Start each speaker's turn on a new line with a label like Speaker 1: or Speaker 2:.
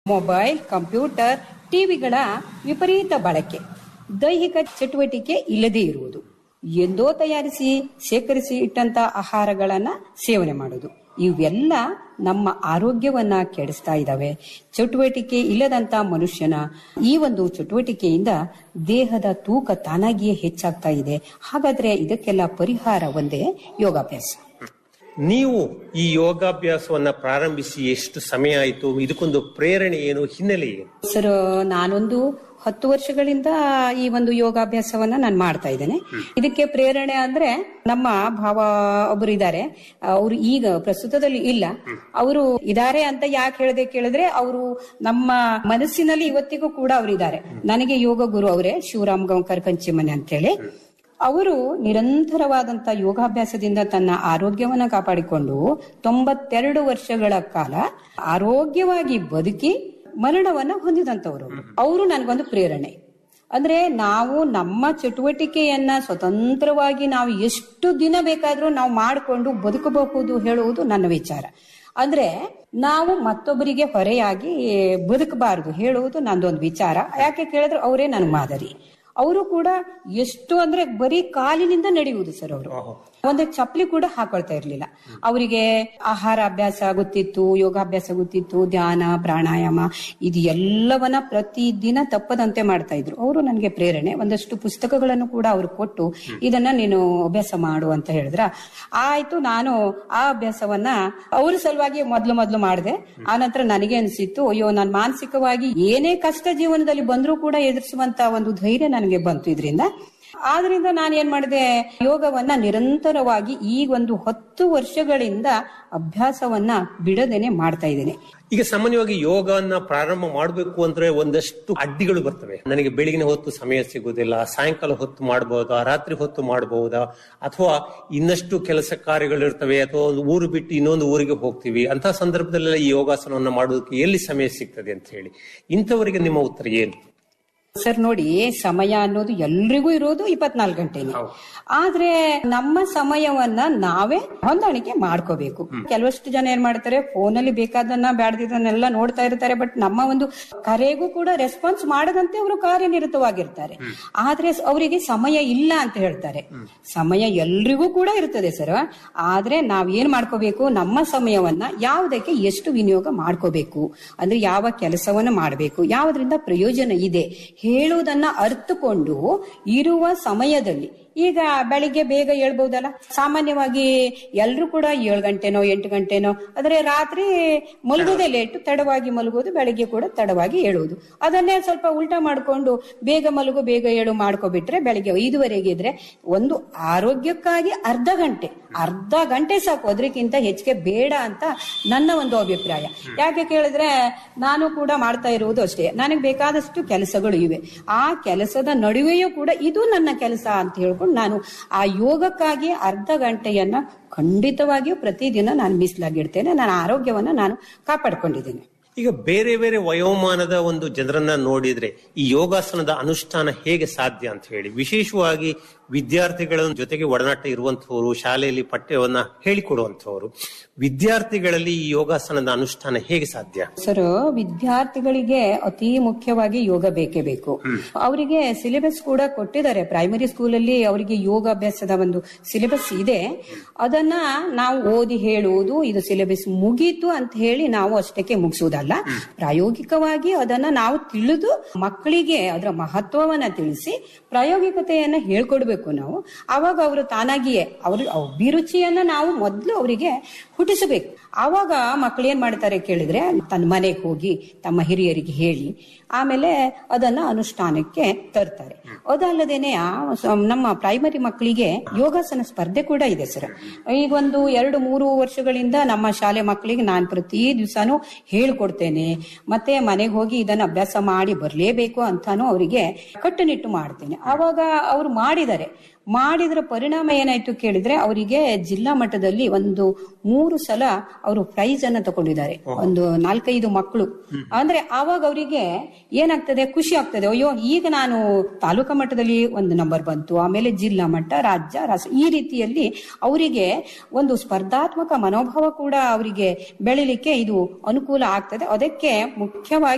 Speaker 1: mobile computer ಟಿವಿಗಳ ವಿಪರೀತ ಬಳಕೆ ದೈಹಿಕ ಚಟುವಟಿಕೆ ಇಲ್ಲದೇ ಇರುವುದು ಎಂದೋ ತಯಾರಿಸಿ ಶೇಖರಿಸಿ ಇಟ್ಟಂತ ಆಹಾರಗಳನ್ನ ಸೇವನೆ ಮಾಡೋದು ಇವೆಲ್ಲ ನಮ್ಮ ಆರೋಗ್ಯವನ್ನ ಕೆಡಿಸ್ತಾ ಇದ್ದಾವೆ ಚಟುವಟಿಕೆ ಇಲ್ಲದಂತ ಮನುಷ್ಯನ ಈ ಒಂದು ಚಟುವಟಿಕೆಯಿಂದ ದೇಹದ ತೂಕ ತಾನಾಗಿಯೇ ಹೆಚ್ಚಾಗ್ತಾ ಇದೆ ಹಾಗಾದ್ರೆ ಇದಕ್ಕೆಲ್ಲ ಪರಿಹಾರ ಒಂದೇ ಯೋಗಾಭ್ಯಾಸ
Speaker 2: ನೀವು ಈ ಯೋಗಾಭ್ಯಾಸವನ್ನ ಪ್ರಾರಂಭಿಸಿ ಎಷ್ಟು ಸಮಯ ಆಯಿತು ಇದಕ್ಕೊಂದು ಪ್ರೇರಣೆ ಏನು ಹಿನ್ನೆಲೆ ಏನು
Speaker 1: ಸರ್ ನಾನೊಂದು ಹತ್ತು ವರ್ಷಗಳಿಂದ ಈ ಒಂದು ಯೋಗಾಭ್ಯಾಸವನ್ನ ನಾನು ಮಾಡ್ತಾ ಇದ್ದೇನೆ ಇದಕ್ಕೆ ಪ್ರೇರಣೆ ಅಂದ್ರೆ ನಮ್ಮ ಭಾವ ಒಬ್ರು ಇದ್ದಾರೆ ಅವರು ಈಗ ಪ್ರಸ್ತುತದಲ್ಲಿ ಇಲ್ಲ ಅವರು ಇದಾರೆ ಅಂತ ಯಾಕೆ ಹೇಳಿದೆ ಕೇಳಿದ್ರೆ ಅವರು ನಮ್ಮ ಮನಸ್ಸಿನಲ್ಲಿ ಇವತ್ತಿಗೂ ಕೂಡ ಅವರು ಇದ್ದಾರೆ ನನಗೆ ಯೋಗ ಗುರು ಅವರೇ ಶಿವರಾಮ್ ಗಂಕರ್ ಕಂಚಿಮನೆ ಅಂತ ಹೇಳಿ ಅವರು ನಿರಂತರವಾದಂತ ಯೋಗಾಭ್ಯಾಸದಿಂದ ತನ್ನ ಆರೋಗ್ಯವನ್ನ ಕಾಪಾಡಿಕೊಂಡು ತೊಂಬತ್ತೆರಡು ವರ್ಷಗಳ ಕಾಲ ಆರೋಗ್ಯವಾಗಿ ಬದುಕಿ ಮರಣವನ್ನ ಹೊಂದಿದಂತವರು ಅವರು ನನಗೊಂದು ಪ್ರೇರಣೆ ಅಂದ್ರೆ ನಾವು ನಮ್ಮ ಚಟುವಟಿಕೆಯನ್ನ ಸ್ವತಂತ್ರವಾಗಿ ನಾವು ಎಷ್ಟು ದಿನ ಬೇಕಾದ್ರೂ ನಾವು ಮಾಡಿಕೊಂಡು ಬದುಕಬಹುದು ಹೇಳುವುದು ನನ್ನ ವಿಚಾರ ಅಂದ್ರೆ ನಾವು ಮತ್ತೊಬ್ಬರಿಗೆ ಹೊರೆಯಾಗಿ ಬದುಕಬಾರದು ಹೇಳುವುದು ನಂದೊಂದು ವಿಚಾರ ಯಾಕೆ ಕೇಳಿದ್ರೆ ಅವರೇ ನನ್ನ ಮಾದರಿ ಅವರು ಕೂಡ ಎಷ್ಟು ಅಂದ್ರೆ ಬರೀ ಕಾಲಿನಿಂದ ನಡೆಯುವುದು ಸರ್ ಅವರು ಒಂದು ಚಪ್ಪಲಿ ಕೂಡ ಹಾಕೊಳ್ತಾ ಇರ್ಲಿಲ್ಲ ಅವರಿಗೆ ಆಹಾರ ಅಭ್ಯಾಸ ಗೊತ್ತಿತ್ತು ಯೋಗಾಭ್ಯಾಸ ಗೊತ್ತಿತ್ತು ಧ್ಯಾನ ಪ್ರಾಣಾಯಾಮ ಇದು ಎಲ್ಲವನ್ನ ಪ್ರತಿದಿನ ತಪ್ಪದಂತೆ ಮಾಡ್ತಾ ಇದ್ರು ಅವರು ನನಗೆ ಪ್ರೇರಣೆ ಒಂದಷ್ಟು ಪುಸ್ತಕಗಳನ್ನು ಕೂಡ ಅವರು ಕೊಟ್ಟು ಇದನ್ನ ನೀನು ಅಭ್ಯಾಸ ಮಾಡು ಅಂತ ಹೇಳಿದ್ರ ಆಯ್ತು ನಾನು ಆ ಅಭ್ಯಾಸವನ್ನ ಅವ್ರ ಸಲುವಾಗಿ ಮೊದ್ಲು ಮೊದ್ಲು ಮಾಡಿದೆ ಆನಂತರ ನನಗೆ ಅನಿಸಿತ್ತು ಅಯ್ಯೋ ನಾನು ಮಾನಸಿಕವಾಗಿ ಏನೇ ಕಷ್ಟ ಜೀವನದಲ್ಲಿ ಬಂದ್ರೂ ಕೂಡ ಎದುರಿಸುವಂತ ಒಂದು ಧೈರ್ಯ ನನಗೆ ಬಂತು ಇದರಿಂದ ಆದ್ರಿಂದ ನಾನು ಏನ್ ಮಾಡಿದೆ ಯೋಗವನ್ನ ನಿರಂತರವಾಗಿ ಈ ಒಂದು ಹತ್ತು ವರ್ಷಗಳಿಂದ ಅಭ್ಯಾಸವನ್ನ ಬಿಡದೇನೆ ಮಾಡ್ತಾ ಇದ್ದೇನೆ
Speaker 2: ಈಗ ಸಾಮಾನ್ಯವಾಗಿ ಯೋಗವನ್ನ ಪ್ರಾರಂಭ ಮಾಡಬೇಕು ಅಂದ್ರೆ ಒಂದಷ್ಟು ಅಡ್ಡಿಗಳು ಬರ್ತವೆ ನನಗೆ ಬೆಳಗಿನ ಹೊತ್ತು ಸಮಯ ಸಿಗುವುದಿಲ್ಲ ಸಾಯಂಕಾಲ ಹೊತ್ತು ಮಾಡಬಹುದಾ ರಾತ್ರಿ ಹೊತ್ತು ಮಾಡಬಹುದಾ ಅಥವಾ ಇನ್ನಷ್ಟು ಕೆಲಸ ಕಾರ್ಯಗಳು ಇರ್ತವೆ ಅಥವಾ ಒಂದು ಊರು ಬಿಟ್ಟು ಇನ್ನೊಂದು ಊರಿಗೆ ಹೋಗ್ತೀವಿ ಅಂತ ಸಂದರ್ಭದಲ್ಲೆಲ್ಲ ಈ ಯೋಗಾಸನವನ್ನ ಮಾಡೋದಕ್ಕೆ ಎಲ್ಲಿ ಸಮಯ ಸಿಗ್ತದೆ ಅಂತ ಹೇಳಿ ಇಂಥವರಿಗೆ ನಿಮ್ಮ ಉತ್ತರ ಏನು
Speaker 1: ಸರ್ ನೋಡಿ ಸಮಯ ಅನ್ನೋದು ಎಲ್ರಿಗೂ ಇರೋದು ಇಪ್ಪತ್ನಾಲ್ಕು ಗಂಟೆನೆ ಆದ್ರೆ ನಮ್ಮ ಸಮಯವನ್ನ ನಾವೇ ಹೊಂದಾಣಿಕೆ ಮಾಡ್ಕೋಬೇಕು ಕೆಲವಷ್ಟು ಜನ ಏನ್ ಮಾಡ್ತಾರೆ ಫೋನಲ್ಲಿ ಬೇಕಾದನ್ನ ಬ್ಯಾಡ್ದಿದ್ದನ್ನೆಲ್ಲ ನೋಡ್ತಾ ಇರ್ತಾರೆ ಬಟ್ ನಮ್ಮ ಒಂದು ಕರೆಗೂ ಕೂಡ ರೆಸ್ಪಾನ್ಸ್ ಮಾಡದಂತೆ ಅವರು ಕಾರ್ಯನಿರತವಾಗಿರ್ತಾರೆ ಆದ್ರೆ ಅವರಿಗೆ ಸಮಯ ಇಲ್ಲ ಅಂತ ಹೇಳ್ತಾರೆ ಸಮಯ ಎಲ್ರಿಗೂ ಕೂಡ ಇರ್ತದೆ ಸರ್ ಆದ್ರೆ ನಾವ್ ಏನ್ ಮಾಡ್ಕೋಬೇಕು ನಮ್ಮ ಸಮಯವನ್ನ ಯಾವುದಕ್ಕೆ ಎಷ್ಟು ವಿನಿಯೋಗ ಮಾಡ್ಕೋಬೇಕು ಅಂದ್ರೆ ಯಾವ ಕೆಲಸವನ್ನ ಮಾಡಬೇಕು ಯಾವುದರಿಂದ ಪ್ರಯೋಜನ ಇದೆ ಹೇಳುವುದನ್ನ ಅರ್ಥಕೊಂಡು ಇರುವ ಸಮಯದಲ್ಲಿ ಈಗ ಬೆಳಿಗ್ಗೆ ಬೇಗ ಹೇಳ್ಬಹುದಲ್ಲ ಸಾಮಾನ್ಯವಾಗಿ ಎಲ್ರು ಕೂಡ ಏಳು ಗಂಟೆನೋ ಎಂಟು ಗಂಟೆನೋ ಆದ್ರೆ ರಾತ್ರಿ ಮಲಗೋದೇ ಲೇಟು ತಡವಾಗಿ ಮಲಗೋದು ಬೆಳಿಗ್ಗೆ ಕೂಡ ತಡವಾಗಿ ಹೇಳುವುದು ಅದನ್ನೇ ಸ್ವಲ್ಪ ಉಲ್ಟಾ ಮಾಡ್ಕೊಂಡು ಬೇಗ ಮಲಗು ಬೇಗ ಏಳು ಮಾಡ್ಕೊಬಿಟ್ರೆ ಬೆಳಿಗ್ಗೆ ಐದುವರೆಗೆ ಇದ್ರೆ ಒಂದು ಆರೋಗ್ಯಕ್ಕಾಗಿ ಅರ್ಧ ಗಂಟೆ ಅರ್ಧ ಗಂಟೆ ಸಾಕು ಅದಕ್ಕಿಂತ ಹೆಚ್ಚಿಗೆ ಬೇಡ ಅಂತ ನನ್ನ ಒಂದು ಅಭಿಪ್ರಾಯ ಯಾಕೆ ಕೇಳಿದ್ರೆ ನಾನು ಕೂಡ ಮಾಡ್ತಾ ಇರುವುದು ಅಷ್ಟೇ ನನಗೆ ಬೇಕಾದಷ್ಟು ಕೆಲಸಗಳು ಇವೆ ಆ ಕೆಲಸದ ನಡುವೆಯೂ ಕೂಡ ಇದು ನನ್ನ ಕೆಲಸ ಅಂತ ಹೇಳ್ಕೊಂಡು ನಾನು ಆ ಯೋಗಕ್ಕಾಗಿ ಅರ್ಧ ಗಂಟೆಯನ್ನ ಖಂಡಿತವಾಗಿಯೂ ಪ್ರತಿದಿನ ನಾನು ಮೀಸಲಾಗಿಡ್ತೇನೆ ನನ್ನ ಆರೋಗ್ಯವನ್ನ ನಾನು ಕಾಪಾಡ್ಕೊಂಡಿದ್ದೇನೆ
Speaker 2: ಈಗ ಬೇರೆ ಬೇರೆ ವಯೋಮಾನದ ಒಂದು ಜನರನ್ನ ನೋಡಿದ್ರೆ ಈ ಯೋಗಾಸನದ ಅನುಷ್ಠಾನ ಹೇಗೆ ಸಾಧ್ಯ ಅಂತ ಹೇಳಿ ವಿಶೇಷವಾಗಿ ವಿದ್ಯಾರ್ಥಿಗಳ ಜೊತೆಗೆ ಒಡನಾಟ ಇರುವಂತಹವರು ಶಾಲೆಯಲ್ಲಿ ಪಠ್ಯವನ್ನ ಹೇಳಿಕೊಡುವಂತಹವರು ವಿದ್ಯಾರ್ಥಿಗಳಲ್ಲಿ ಈ ಯೋಗಾಸನದ ಅನುಷ್ಠಾನ ಹೇಗೆ ಸಾಧ್ಯ
Speaker 1: ಸರ್ ವಿದ್ಯಾರ್ಥಿಗಳಿಗೆ ಅತಿ ಮುಖ್ಯವಾಗಿ ಯೋಗ ಬೇಕೇ ಬೇಕು ಅವರಿಗೆ ಸಿಲೆಬಸ್ ಕೂಡ ಕೊಟ್ಟಿದ್ದಾರೆ ಪ್ರೈಮರಿ ಸ್ಕೂಲಲ್ಲಿ ಅವರಿಗೆ ಯೋಗಾಭ್ಯಾಸದ ಒಂದು ಸಿಲೆಬಸ್ ಇದೆ ಅದನ್ನ ನಾವು ಓದಿ ಹೇಳುವುದು ಇದು ಸಿಲೆಬಸ್ ಮುಗೀತು ಅಂತ ಹೇಳಿ ನಾವು ಅಷ್ಟಕ್ಕೆ ಮುಗಿಸುವುದಲ್ಲ ಪ್ರಾಯೋಗಿಕವಾಗಿ ಅದನ್ನ ನಾವು ತಿಳಿದು ಮಕ್ಕಳಿಗೆ ಅದರ ಮಹತ್ವವನ್ನ ತಿಳಿಸಿ ಪ್ರಾಯೋಗಿಕತೆಯನ್ನ ಹೇಳ್ಕೊಡ್ಬೇಕು ನಾವು ಅವಾಗ ಅವರು ತಾನಾಗಿಯೇ ಅವ್ರ ಅಭಿರುಚಿಯನ್ನ ನಾವು ಮೊದಲು ಅವರಿಗೆ ಹುಟ್ಟಿಸಬೇಕು ಆವಾಗ ಮಕ್ಕಳು ಏನ್ ಮಾಡ್ತಾರೆ ಕೇಳಿದ್ರೆ ತನ್ನ ಮನೆಗೆ ಹೋಗಿ ತಮ್ಮ ಹಿರಿಯರಿಗೆ ಹೇಳಿ ಆಮೇಲೆ ಅದನ್ನ ಅನುಷ್ಠಾನಕ್ಕೆ ತರ್ತಾರೆ ಅದಲ್ಲದೇನೆ ಆ ಸ- ನಮ್ಮ ಪ್ರೈಮರಿ ಮಕ್ಕಳಿಗೆ ಯೋಗಾಸನ ಸ್ಪರ್ಧೆ ಕೂಡ ಇದೆ ಸರ್ ಈಗ ಒಂದು ಎರಡು ಮೂರು ವರ್ಷಗಳಿಂದ ನಮ್ಮ ಶಾಲೆ ಮಕ್ಕಳಿಗೆ ನಾನು ಪ್ರತಿ ದಿವಸನೂ ಹೇಳ್ಕೊಡ್ತೇನೆ ಮತ್ತೆ ಮನೆಗೆ ಹೋಗಿ ಇದನ್ನ ಅಭ್ಯಾಸ ಮಾಡಿ ಬರಲೇಬೇಕು ಅಂತಾನು ಅವರಿಗೆ ಕಟ್ಟುನಿಟ್ಟು ಮಾಡ್ತೇನೆ ಆವಾಗ ಅವ್ರು ಮಾಡಿದ್ದಾರೆ ಮಾಡಿದ್ರ ಪರಿಣಾಮ ಏನಾಯ್ತು ಕೇಳಿದ್ರೆ ಅವರಿಗೆ ಜಿಲ್ಲಾ ಮಟ್ಟದಲ್ಲಿ ಒಂದು ಮೂರು ಸಲ ಅವರು ಪ್ರೈಸ್ ಅನ್ನ ತಗೊಂಡಿದ್ದಾರೆ ಒಂದು ನಾಲ್ಕೈದು ಮಕ್ಕಳು ಅಂದ್ರೆ ಆವಾಗ ಅವರಿಗೆ ಏನಾಗ್ತದೆ ಖುಷಿ ಆಗ್ತದೆ ಅಯ್ಯೋ ಈಗ ನಾನು ತಾಲೂಕಾ ಮಟ್ಟದಲ್ಲಿ ಒಂದು ನಂಬರ್ ಬಂತು ಆಮೇಲೆ ಜಿಲ್ಲಾ ಮಟ್ಟ ರಾಜ್ಯ ರಾಷ್ಟ್ರ ಈ ರೀತಿಯಲ್ಲಿ ಅವರಿಗೆ ಒಂದು ಸ್ಪರ್ಧಾತ್ಮಕ ಮನೋಭಾವ ಕೂಡ ಅವರಿಗೆ ಬೆಳಿಲಿಕ್ಕೆ ಇದು ಅನುಕೂಲ ಆಗ್ತದೆ ಅದಕ್ಕೆ ಮುಖ್ಯವಾಗಿ